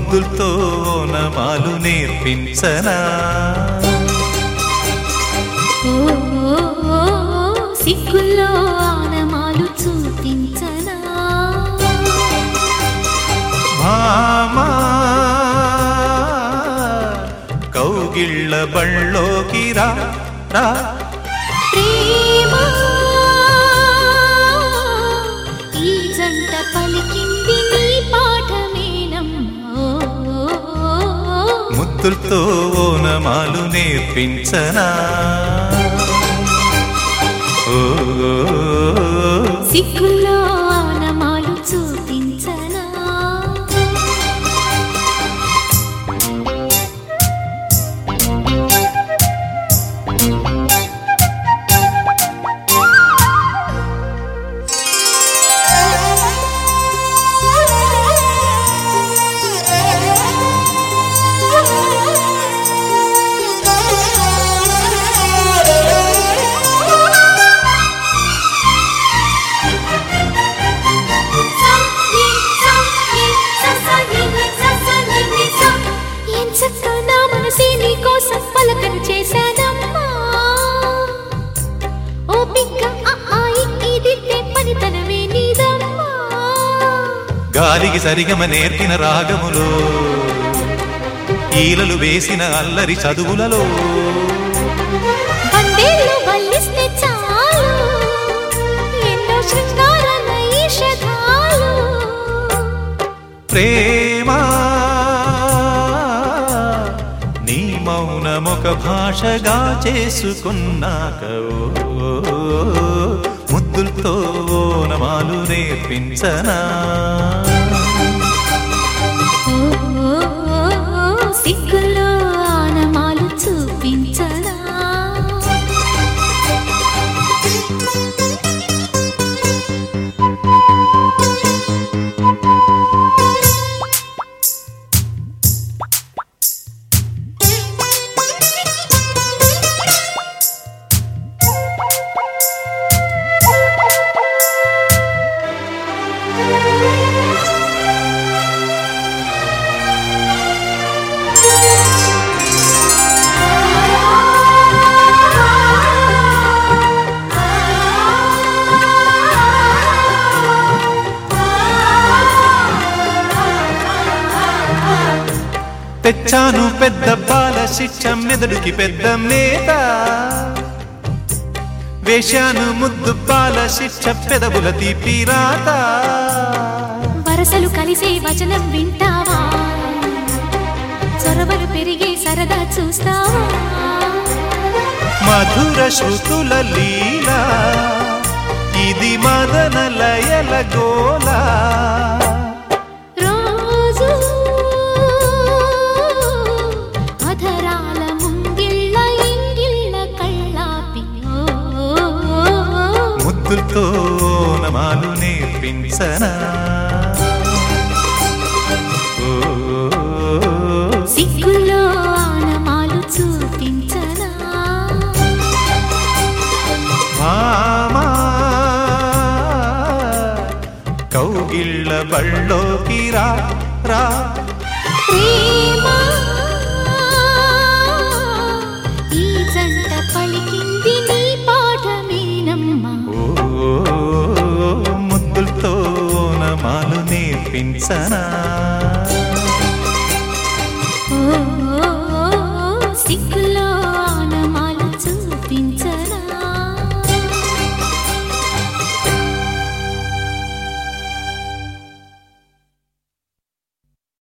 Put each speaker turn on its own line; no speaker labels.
ముద్దులతో నమాలు నేర్పించనా
ఓ ఓ, ఓ, సిగ్గుల్లో ఆనమాలు చూపించనా
భామా కౌగిళ్ళ బళ్ళోకి రా రా
ప్రేమ ఈ జంట పలికింది నీ పాఠమేనమ్మా ఓ, ఓ, ఓ,
ముద్దులతో ఓనమాలు నేర్పించనా ఓ
సిగ్గుల్లో ఆనమాలు చూపించనా ఎంచక్క నా మనసే నీకోసం పలకలు చేశానమ్మా ఓపిక ఆ ఆయి ఇదితే పనితనమే నీదమ్మా
గాలికి సరిగమ నేర్పిన రాగములో ఈలలు వేసిన అల్లరి చదువులలో
బండేళ్ళు వల్లిస్తే చాలు ఎన్నో శృంగార నైషధాలు
ప్రేమ నీ మౌనమొక భాషగా చేసుకున్నాక ఓ, ముద్దులతో నమాలు నేర్పించనా
ఓ, ఓ, ఓ, సిగ్గులో ఆనమాలు చూపించనా
తెచ్చాను పెద్ద పాల శిక్ష మెదడుకి పెద్ద మేత వేశాను ముద్దు పాల శిక్ష పెదవుల తీపి రాత
వరసలు కలిసే వచనం వింటావా చొరవలు పెరిగే సరదా చూస్తావా
మధుర శృతుల లీల ఇది మదన లయల గోలా
రోజు అధరాల ముంగిళ్ళ ఇంగిళ్ళ కళ్ళాపి ఓ, ఓ, ఓ,
ముద్దులతో నమాలు నేర్పించనా ఓ,
సిగ్గుల్లో ఆనమాలు చూపించనా
భామా కౌగిళ్ళ బళ్ళోకి రా రా
ప్రేమ ఈ జంట పలికింది నీ పాఠమేనమ్మా
ఓ ముద్దులతో నమాలు నేర్పించనా